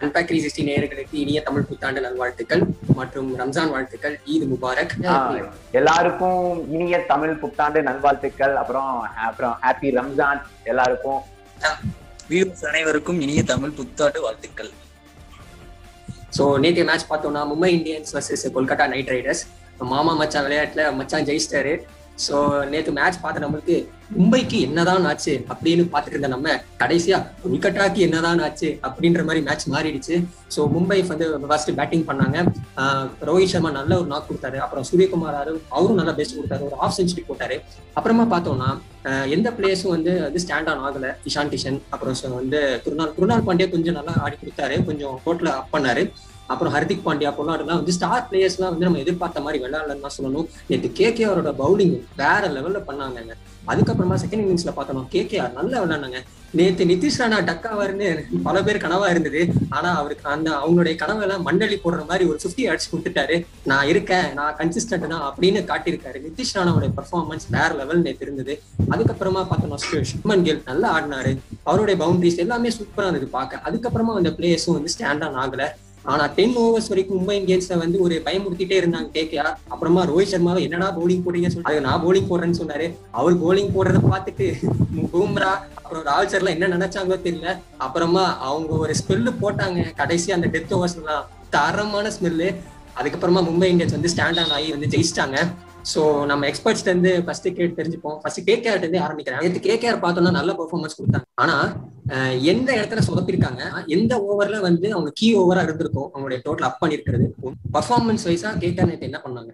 unpack three sixty நேயர்களுக்கு இனிய தமிழ் புத்தாண்டு நல்வாழ்த்துக்கள் மற்றும் ரம்ஜான் வாழ்த்துக்கள் ஈத் முபாரக் ஆஹ் எல்லாருக்கும் இனிய தமிழ் புத்தாண்டு நல்வாழ்த்துக்கள் அப்புறம் அப்புறம் ஹாப்பி ரம்ஜான் எல்லாருக்கும் வியூவர்ஸ் அனைவருக்கும் இனிய தமிழ் புத்தாண்டு வாழ்த்துக்கள் ஸோ நேற்று மேட்ச் பார்த்தோம்னா Mumbai Indians versus Kolkata Knight Riders மாமா மச்சான் விளையாட்டுல மச்சான் ஜெயிச்சிட்டாரு ஸோ நேற்று மேட்ச் பார்த்த நம்மளுக்கு மும்பைக்கு என்னதான் ஆச்சு அப்படின்னு பார்த்துட்டு இருந்த நம்ம கடைசியா கொல்கட்டாக்கு என்னதான் ஆச்சு அப்படின்ற மாதிரி மேட்ச் மாறிடுச்சு ஸோ மும்பை வந்து ஃபர்ஸ்ட் பேட்டிங் பண்ணாங்க ஆஹ் ரோஹித் சர்மா நல்ல ஒரு நாக் கொடுத்தாரு அப்புறம் சூரியகுமார் யாரும் அவரும் நல்லா பெஸ்ட் கொடுத்தாரு ஒரு ஆஃப் செஞ்சுரி போட்டாரு அப்புறமா பார்த்தோம்னா ஆஹ் எந்த பிளேயர்ஸும் வந்து வந்து ஸ்டாண்ட் ஆன் ஆகல இஷான் கிஷன் அப்புறம் so வந்து குருநாள் குருநாள் பாண்டியா கொஞ்சம் நல்லா ஆடி கொடுத்தாரு கொஞ்சம் டோட்டல அப் பண்ணாரு அப்புறம் ஹர்திக் பாண்டியா பொல்லாடுலாம் வந்து ஸ்டார் பிளேயர்ஸ்லாம் வந்து நம்ம எதிர்பார்த்த மாதிரி விளையாடலன்னு தான் சொல்லணும் நேற்று கேகே அவரோட பவுலிங் வேற லெவல்ல பண்ணாங்க அதுக்கப்புறமா செகண்ட் இன்னிங்ஸ்ல பார்த்தோம் கேகேஆர் நல்லா விளையாண்டாங்க நேத்து நிதிஷ் ராணா டக்காவாருன்னு பல பேர் கனவா இருந்தது ஆனா அவருக்கு அந்த அவங்களுடைய கனவெல்லாம் மண்டலி போடுற மாதிரி ஒரு ஃபிஃப்டி அடிச்சு கொடுத்துட்டாரு நான் இருக்கேன் நான் கன்சிஸ்டன்ட் தான் அப்படின்னு காட்டியிருக்காரு நிதிஷ் ராணாவுடைய பர்ஃபார்மன்ஸ் வேற லெவல் நேற்று இருந்தது அதுக்கப்புறமா பார்த்தோம்னா சுமன் கேல் நல்லா ஆடினாரு அவருடைய பவுண்டரிஸ் எல்லாமே சூப்பரா இருந்தது பார்க்க அதுக்கப்புறமா அந்த பிளேயர்ஸும் வந்து ஸ்டாண்ட் ஆன் ஆகல ஆனா டென் ஓவர்ஸ் வரைக்கும் மும்பை இந்தியன்ஸ்ல வந்து ஒரு பயமுறுத்திட்டே இருந்தாங்க கேகேஆர் அப்புறமா ரோஹித் சர்மாவை என்னடா போலிங் போடுறீங்க சொல்லி நான் போலிங் போடுறேன்னு சொன்னாரு அவர் போலிங் போடுறத பார்த்துட்டு பூம்ரா அப்புறம் ராவல் சர்லாம் என்ன நினைச்சாங்களோ தெரியல அப்புறமா அவங்க ஒரு ஸ்மெல்லு போட்டாங்க கடைசி அந்த டெத் ஓவர்ஸ் எல்லாம் தரமான ஸ்மெல்லு அதுக்கப்புறமா மும்பை இந்தியன்ஸ் வந்து ஸ்டாண்ட் ஆன் ஆகி வந்து ஜெயிச்சிட்டாங்க சோ நம்ம எக்ஸ்பர்ட்ஸ் இருந்து ஃபர்ஸ்ட் கேட்டு தெரிஞ்சுப்போம் ஃபர்ஸ்ட் கேகேஆர் இருந்து ஆரம்பிக்கிறேன் நேற்று கேகேஆர் பார்த்தோம்னா நல்ல பெர்ஃபார்மன்ஸ் கொடுத்தாங்க ஆனா அஹ், எந்த இடத்துல சொதப்பிருக்காங்க எந்த ஓவர்ல வந்து அவங்க கீ ஓவரா இருந்திருக்கும் அவங்களுடைய டோட்டல் அப் பண்ணிருக்கிறது பர்ஃபார்மன்ஸ் வைஸா கேகேஆர் நேற்று என்ன பண்ணாங்க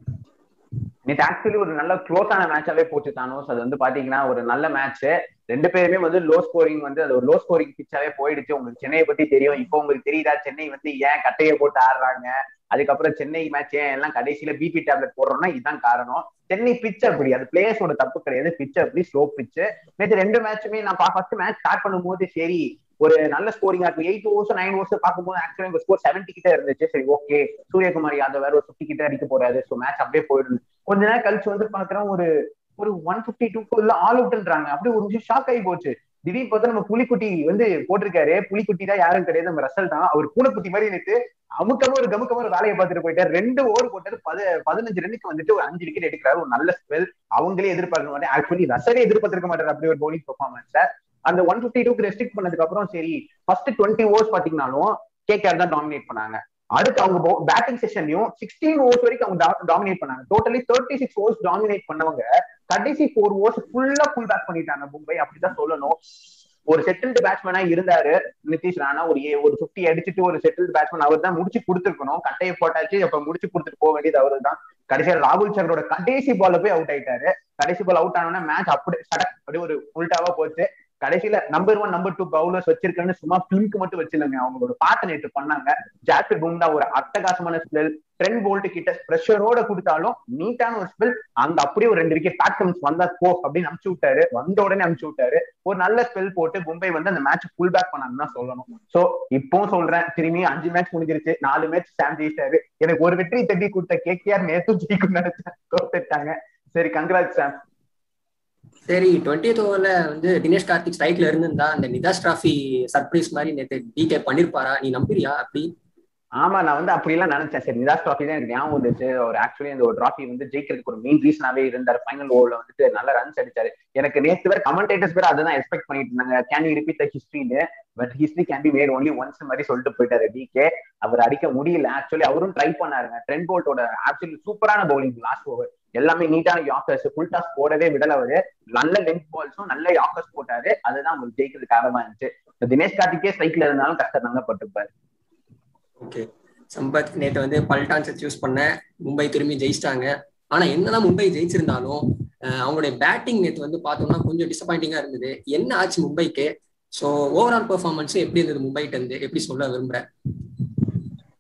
நேற்று ஆக்சுவலி ஒரு நல்ல க்ளோஸான மேட்சாவே போச்சு தானோஸ் அது வந்து பாத்தீங்கன்னா ஒரு நல்ல மேட்ச் ரெண்டு பேருமே வந்து லோ ஸ்கோரிங் வந்து அது ஒரு லோ ஸ்கோரிங் பிச்சாவே போயிடுச்சு உங்களுக்கு சென்னையை பத்தி தெரியும் இப்போ உங்களுக்கு தெரியுதா சென்னை வந்து ஏன் கட்டையை போட்டு ஆடுறாங்க அதுக்கப்புறம் சென்னை மேட்ச் ஏன் எல்லாம் கடைசியில பிபி டேப்லெட் போடுறோம்னா இதுதான் காரணம் சென்னை பிச் அப்படி அது பிளேயர்ஸோட தப்பு கிடையாது பிச் அப்படி ஸ்லோ பிச் நேற்று ரெண்டு மேட்சுமே நான் ஃபர்ஸ்ட் மேட்ச் ஸ்டார்ட் பண்ணும்போது சரி ஒரு நல்ல ஸ்கோரிங்கா இருக்கும் எயிட் ஓவர்ஸ் நைன் ஓவர்ஸ் பார்க்கும்போது ஆக்சுவலி ஸ்கோர் செவன்டி கிட்ட இருந்துச்சு சரி ஓகே சூரியகுமார் யாதவ் வேற ஒரு ஃபிஃப்டி கிட்ட அடிக்க போறாரு ஸோ மேட்ச் அப்படியே போயிடுது கொஞ்ச நேரம் கழிச்சு வந்து பாக்குறோம் ஒரு ஒரு ஒன் பிப்டி டூ ஆல் அவுட்ன்றாங்க அப்படியே ஒரு நிமிஷம் ஷாக் ஆகி போச்சு திடீர்னு பார்த்தா நம்ம புலிக்குட்டி வந்து போட்டிருக்காரு புலிக்குட்டி தான் யாரும் கிடையாது நம்ம ரசல் தான் அவர் பூனைக்குட்டி மாதிரி நின்று அமுக்கமா ஒரு கமுக்கமா ஒரு வேலையை பார்த்துட்டு போயிட்டாரு ரெண்டு ஓவர் போட்டாரு பத பதினஞ்சு ரன்னுக்கு வந்துட்டு ஒரு அஞ்சு விக்கெட் எடுக்கிறாரு ஒரு நல்ல ஸ்பெல் அவங்களே எதிர்பார்க்க மாட்டேன் ஆக்சுவலி ரசலே எதிர்பார்த்திருக்க மாட்டாரு அப்படி ஒரு பவுலிங் பெர்ஃபார்மன்ஸ அந்த ஒன் பிப்டி டூக்கு ரெஸ்ட்ரிக்ட் பண்ணதுக்கு அப்புறம் சரி ஃபர்ஸ்ட் டுவெண்ட்டி ஓவர்ஸ் பாத்தீங்கன்னாலும் கேகேஆர் தான் டாமினேட் பண்ணாங்க அடுத்து அவங்க பேட்டிங் செஷன்லயும் சிக்ஸ்டீன் ஓவர்ஸ் வரைக்கும் அவங்க டாமினேட் பண்ணாங்க totally thirty six overs dominate பண்ணவங்க கடைசி ஃபோர் ஓவர்ஸ் ஃபுல்லா ஃபுல் பேக் பண்ணிட்டாங்க மும்பை அப்படிதான் சொல்லணும் ஒரு செட்டில்டு பேட்ஸ்மேனா இருந்தாரு நிதிஷ் ராணா ஒரு ஏ- ஒரு பிப்டி அடிச்சுட்டு ஒரு செட்டில்டு பேட்ஸ்மேன் அவர் தான் முடிச்சு கொடுத்துருக்கணும் கட்டையை போட்டாச்சு அப்ப முடிச்சு கொடுத்துட்டு போக வேண்டியது அவரு தான் கடைசியா ராகுல் சக்கரோட கடைசி பால்ல போய் அவுட் ஆயிட்டாரு கடைசி பால் அவுட் ஆனோன்னா மேட்ச் அப்படி சடக் அப்படியே ஒரு உல்டாவா போச்சு கடைசியில number one number two bowlers வச்சிருக்கேன்னு சும்மா பிளிங்க் மட்டும் வச்சிருந்தாங்க அவங்களோட பாட்டு நேற்று பண்ணாங்க ஜாஸ்பர் பும்ரா ஒரு அட்டகாசமான ஸ்பெல் ட்ரெண்ட் போல்ட் கிட்ட ப்ரெஷரோட கொடுத்தாலும் நீட்டான ஒரு ஸ்பெல் அங்க அப்படியே ஒரு ரெண்டு விக்கெட் பேட்கம்ஸ் வந்தா போ அப்படின்னு அமுச்சு விட்டாரு வந்த உடனே அமுச்சு விட்டாரு ஒரு நல்ல ஸ்பெல் போட்டு மும்பை வந்து அந்த மேட்ச் ஃபுல் பேக் பண்ணாங்கன்னு தான் சொல்லணும் சோ இப்பவும் சொல்றேன் திரும்பி அஞ்சு மேட்ச் முடிஞ்சிருச்சு நாலு மேட்ச் சாம் ஜெயிச்சாரு எனக்கு ஒரு வெற்றி தட்டி கொடுத்த கேகேஆர் நேத்தும் ஜெயிக்கும் நினைச்சேன் தோத்துட்டாங்க சரி கங்க்ராட் சாம் சரி டுவெண்ட்டி ஓவர்ல வந்து தினேஷ் கார்த்திக் ஸ்ட்ரைக்ல இருந்திருந்தா அந்த நிதாஸ் டிராஃபி சர்ப்ரைஸ் மாதிரி நேற்று டிகே பண்ணிருப்பாரா நீ நம்புறியா அப்படி ஆமா நான் வந்து அப்படி எல்லாம் நினைச்சேன் சரி நிதாஸ் ட்ராஃபி தான் எனக்கு ஞாபகம் வந்துச்சு ஒரு ஆக்சுவலி அந்த ஒரு ட்ராஃபி வந்து ஜெயிக்கிறதுக்கு ஒரு மெயின் ரீசனாவே இருந்தார் ஃபைனல் ஓவர்ல வந்துட்டு நல்ல ரன்ஸ் அடிச்சாரு எனக்கு நேத்து வேற கமெண்டேட்டர்ஸ் பேர் அதான் எக்ஸ்பெக்ட் பண்ணிட்டு இருந்தாங்க கேன் யூ ரிப்பீட் த ஹிஸ்ட்ரின்னு but history can be made only once மாதிரி சொல்லிட்டு போயிட்டாரு டிகே அவர் அடிக்க முடியல ஆக்சுவலி அவரும் ட்ரை பண்ணாருங்க ட்ரெண்ட் போல்ட்டோட ஆக்சுவலி சூப்பரான பவுலிங் லாஸ்ட் ஓவர் எல்லாமே நீட்டான யாக்கர்ஸ் ஃபுல் டாஸ் போடவே விடல அவரு நல்ல லென்த் பால்ஸும் நல்ல யாக்கர்ஸ் போட்டாரு அதுதான் உங்களுக்கு ஜெயிக்கிறதுக்கு காரணமா இருந்துச்சு தினேஷ் கார்த்திகே ஸ்ட்ரைக்ல இருந்தாலும் கஷ்டம் தாங்க பட்டிருப்பாரு ஓகே சம்பத் நேற்று வந்து பல்டான்ஸை சூஸ் பண்ண மும்பை திரும்பி ஜெயிச்சிட்டாங்க ஆனா என்னதான் மும்பை ஜெயிச்சிருந்தாலும் அஹ் அவங்களுடைய பேட்டிங் நேற்று வந்து பார்த்தோம்னா கொஞ்சம் டிசப்பாயிண்டிங்கா இருந்தது என்ன ஆச்சு மும்பைக்கு ஸோ ஓவரால் பெர்ஃபார்மன்ஸ் எப்படி இருந்தது மும்பைட்ட இருந்து எப்படி சொல்ல விரும்புறேன்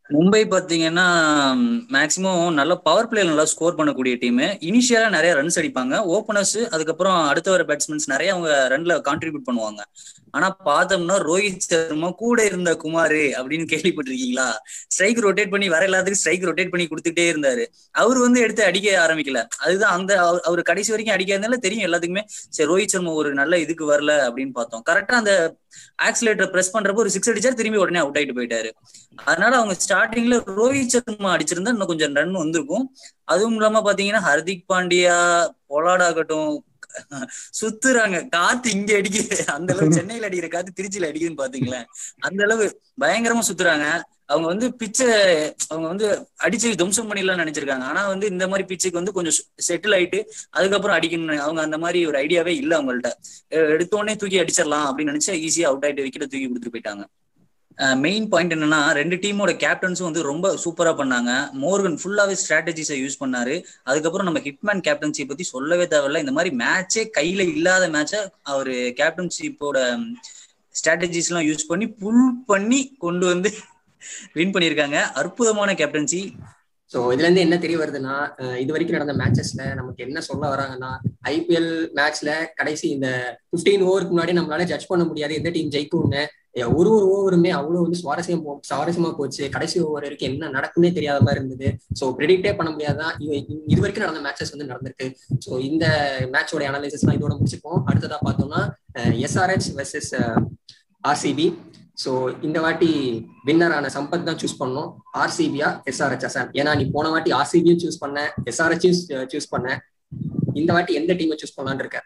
மும்பை பாத்தீங்கன்னா மேக்சிமம் நல்ல பவர் பிளே நல்லா ஸ்கோர் பண்ணக்கூடிய டீம் இனிஷியலா நிறைய ரன்ஸ் அடிப்பாங்க ஓபனர்ஸ் அதுக்கப்புறம் அடுத்த வர பேட்ஸ்மேன்ஸ் நிறைய அவங்க ரன்ல கான்ட்ரிபியூட் பண்ணுவாங்க ஆனா பார்த்தோம்னா ரோஹித் சர்மா கூட இருந்த குமார் அப்படின்னு கேள்விப்பட்டிருக்கீங்களா ஸ்ட்ரைக் ரொட்டேட் பண்ணி வர எல்லாத்துக்கும் ஸ்ட்ரைக் ரொட்டேட் பண்ணி கொடுத்துட்டே இருந்தாரு அவர் வந்து எடுத்து அடிக்க ஆரம்பிக்கல அதுதான் அந்த அவர்- அவர் கடைசி வரைக்கும் அடிக்காதனால தெரியும் எல்லாத்துக்குமே சரி ரோஹித் சர்மா ஒரு நல்ல இதுக்கு வரல அப்படின்னு பார்த்தோம் கரெக்டா அந்த ஆக்சிலேட்டர் பிரஸ் பண்றப்போ ஒரு சிக்ஸ் அடிச்சா திரும்பி உடனே அவுட் ஆயிட்டு போயிட்டாரு அதனால அவங்க ஸ்டார்டிங்ல ரோஹித் சர்மா அடிச்சிருந்தா இன்னும் கொஞ்சம் ரன் வந்திருக்கும் அதுவும் இல்லாம பாத்தீங்கன்னா ஹர்திக் பாண்டியா பொலாட் ஆகட்டும் சுத்துறாங்க காத்து இங்க அடிக்குது அந்த அளவு சென்னையில அடிக்கிற காத்து திருச்சியில அடிக்குதுன்னு பாத்தீங்களேன் அந்த அளவு பயங்கரமா சுத்துறாங்க அவங்க வந்து பிச்சை அவங்க வந்து அடிச்சு துவம்சம் பண்ணிடலாம்னு நினைச்சிருக்காங்க ஆனா வந்து இந்த மாதிரி பிச்சுக்கு வந்து கொஞ்சம் செட்டில் ஆயிட்டு அதுக்கப்புறம் அடிக்கணும் அவங்க அந்த மாதிரி ஒரு ஐடியாவே இல்ல அவங்கள்ட்ட அஹ் எடுத்த உடனே தூக்கி அடிச்சிடலாம் அப்படின்னு நினைச்சு ஈஸியா அவுட் ஆயிட்டு விக்கெட் தூக்கி கொடுத்துட்டு போயிட்டாங்க மெயின் பாயிண்ட் என்னன்னா ரெண்டு டீமோட கேப்டன்ஸும் வந்து ரொம்ப சூப்பரா பண்ணாங்க மோர்கன் ஃபுல்லாவே ஸ்ட்ராட்டஜிஸை யூஸ் பண்ணாரு அதுக்கப்புறம் நம்ம ஹிட்மேன் கேப்டன்ஷிப் பத்தி சொல்லவே தேவையில்ல இந்த மாதிரி மேட்சே கையில இல்லாத மேட்சை அவரு கேப்டன்ஷிப்போட ஸ்ட்ராட்டஜிஸ் எல்லாம் யூஸ் பண்ணி புல் பண்ணி கொண்டு வந்து வின் பண்ணியிருக்காங்க அற்புதமான கேப்டன்சி ஸோ இதுல இருந்து என்ன தெரிய வருதுன்னா அஹ் இது வரைக்கும் நடந்த மேட்சஸ்ல நமக்கு என்ன சொல்ல வராங்கன்னா ஐபிஎல் மேட்ச்ல கடைசி இந்த 15 ஓவருக்கு முன்னாடி நம்மளால ஜட்ஜ் பண்ண முடியாது எந்த டீம் ஜெயிக்கும்னு அஹ் ஒரு ஒரு ஓவருமே அவ்வளவு வந்து சுவாரஸ்யம் போ- சுவாரஸ்யமா போச்சு கடைசி ஓவர் வரைக்கும் என்ன நடக்குன்னே தெரியாத மாதிரி இருந்தது ஸோ ப்ரெடிக்டே பண்ண முடியாதான் இவ- இது வரைக்கும் நடந்த மேட்சஸ் வந்து நடந்திருக்கு ஸோ இந்த மேட்சோட அனாலிசிஸ்லாம் இதோட முடிச்சுப்போம் அடுத்ததா பார்த்தோம்னா எஸ்ஆர்ஹெச் வெர்சஸ் ஆர்சிபி ஸோ இந்த வாட்டி வின்னரான சம்பத் தான் சூஸ் பண்ணோம் ஆர்சிபியா எஸ்ஆர்ஹெச் அசான் ஏன்னா நீ போன வாட்டி ஆர்சிபியும் சூஸ் பண்ண எஸ்ஆர்ஹெச்சும் சூஸ் பண்ண இந்த வாட்டி எந்த டீமை சூஸ் பண்ணலான்னு இருக்க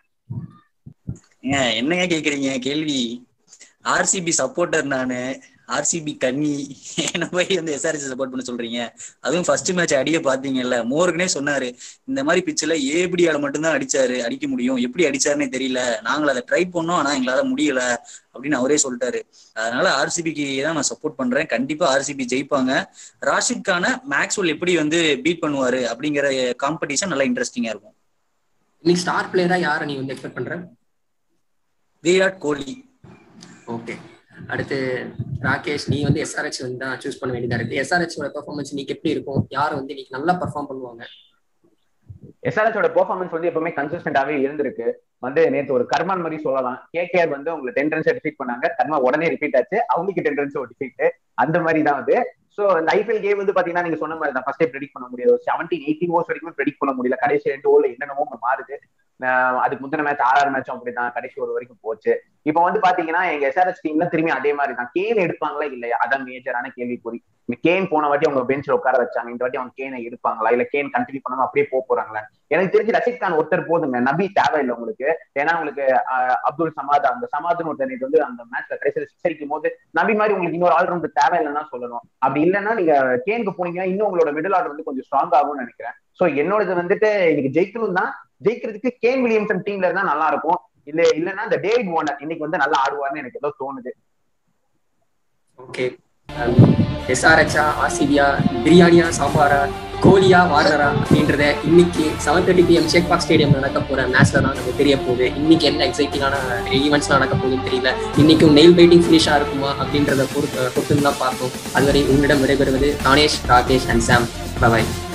ஏங்க, என்னங்க கேக்குறீங்க கேள்வி ஆர்சிபி சப்போர்ட்டர் நானு ஆர்சிபி கன்னி என்ன போய் வந்து எஸ்ஆர்எஸ் சப்போர்ட் பண்ண சொல்றீங்க அதுவும் ஃபர்ஸ்ட் மேட்ச் அடிய பாத்தீங்கல்ல மோர்கனே சொன்னாரு இந்த மாதிரி பிச்சில் ஏபிடியால மட்டும்தான் அடிச்சாரு அடிக்க முடியும் எப்படி அடிச்சாருன்னே தெரியல நாங்கள் அதை ட்ரை பண்ணோம் ஆனா எங்களால முடியல அப்படின்னு அவரே சொல்லிட்டாரு அதனால ஆர்சிபிக்கு தான் நான் சப்போர்ட் பண்றேன் கண்டிப்பா ஆர்சிபி ஜெயிப்பாங்க ராஷித் கான மேக்ஸ்வெல் எப்படி வந்து பீட் பண்ணுவாரு அப்படிங்கிற காம்படிஷன் நல்லா இன்ட்ரெஸ்டிங்கா இருக்கும் இன்னைக்கு ஸ்டார் பிளேயரா யாரை நீ வந்து எக்ஸ்பெக்ட் பண்ற விராட் கோலி ஓகே அடுத்து ராகேஷ் நீ வந்து எஸ்ஆர்ஹெச் வந்து தான் சூஸ் பண்ண வேண்டியதா இருக்கு எஸ்ஆர்ஹெச் பெர்ஃபார்மன்ஸ் இன்னைக்கு எப்படி இருக்கும் யார் வந்து இன்னைக்கு நல்லா பெர்ஃபார்ம் பண்ணுவாங்க எஸ்ஆர்எஸோட பெர்ஃபார்மன்ஸ் வந்து எப்பவுமே கன்சிஸ்டன்டாவே இருந்திருக்கு வந்து நேத்து ஒரு கர்மான் மாதிரி சொல்லலாம் கேகேஆர் வந்து உங்களுக்கு டென் ரன்ஸ் டிஃபீட் பண்ணாங்க கர்மா உடனே ரிப்பீட் ஆச்சு அவங்களுக்கு டென் ரன்ஸ் ஒரு டிஃபீட் அந்த மாதிரி தான் வந்து சோ இந்த ஐபிஎல் கேம் வந்து பாத்தீங்கன்னா நீங்க சொன்ன மாதிரி தான் ஃபர்ஸ்டே ப்ரெடிக் பண்ண முடியாது செவன்டீன் எயிட்டீன் ஓவர்ஸ் வரைக்கும் ப்ரெடிக் பண்ண முடியல கடைசி ரெண்டு ஓவர்ல என்னென்னமோ மாறுது ஆஹ் அதுக்கு முந்தின மேட்ச் ஆர்ஆர் மேட்சும் அப்படிதான் கடைசி ஒரு வரைக்கும் போச்சு இப்போ வந்து பாத்தீங்கன்னா எங்க எஸ்ஆர்எஸ் டீம்ல திரும்பி அதே மாதிரி தான் கேன் எடுப்பாங்களா இல்லையா அதான் மேஜரான கேள்விக்குறி இந்த கேன் போன வாட்டி அவங்க பெஞ்ச்ல உட்கார வச்சாங்க இந்த வாட்டி அவங்க கேனை எடுப்பாங்களா இல்ல கேன் கண்டினியூ பண்ணாம அப்படியே போக போறாங்களா எனக்கு தெரிஞ்சு ரஷித் கான் ஒருத்தர் போதுங்க நபி தேவையில்லை உங்களுக்கு ஏன்னா உங்களுக்கு ஆஹ், அப்துல் சமாத் அந்த சமாத்னு ஒருத்தர் நேத்து வந்து அந்த மேட்ச்ல கடைசியில் சிக்ஸ் அடிக்கும் போது நபி மாதிரி உங்களுக்கு இன்னொரு ஆல்ரவுண்டர் தேவையில்லைன்னா சொல்லணும் அப்படி இல்லைன்னா நீங்க கேனுக்கு போனீங்கன்னா இன்னும் உங்களோட மிடில் ஆர்டர் வந்து கொஞ்சம் ஸ்ட்ராங் ஆகும்னு நினைக்கிறேன் சோ என்னோடது வந்துட்டு இன்னைக்கு ஜெயிக்கணும் தான் ஜெயிக்கிறதுக்கு கேன் வில்லியம்சன் டீம்ல இருந்தா நல்லா இருக்கும் இல்ல இல்லன்னா இந்த டேவிட் வார்னர் இன்னைக்கு வந்து நல்லா ஆடுவார்னு எனக்கு ஏதோ தோணுது ஓகே எஸ்ஆர்ஹெச்சா ஆர்சிபியா பிரியாணியா சாம்பாரா கோலியா வார்னரா அப்படின்றத இன்னைக்கு seven thirty PM Chepauk stadium நடக்க போற மேட்ச்ல தான் நமக்கு தெரிய போகுது இன்னைக்கு என்ன எக்ஸைட்டிங்கான ஈவெண்ட்ஸ் நடக்க போகுதுன்னு தெரியல இன்னைக்கும் நெயில் பைட்டிங் ஃபினிஷா இருக்குமா அப்படின்றத பொறுத்து பொறுத்து தான் பார்த்தோம் அதுவரை உங்களிடம் விடைபெறுவது Dhanesh Rakesh and Sam bye bye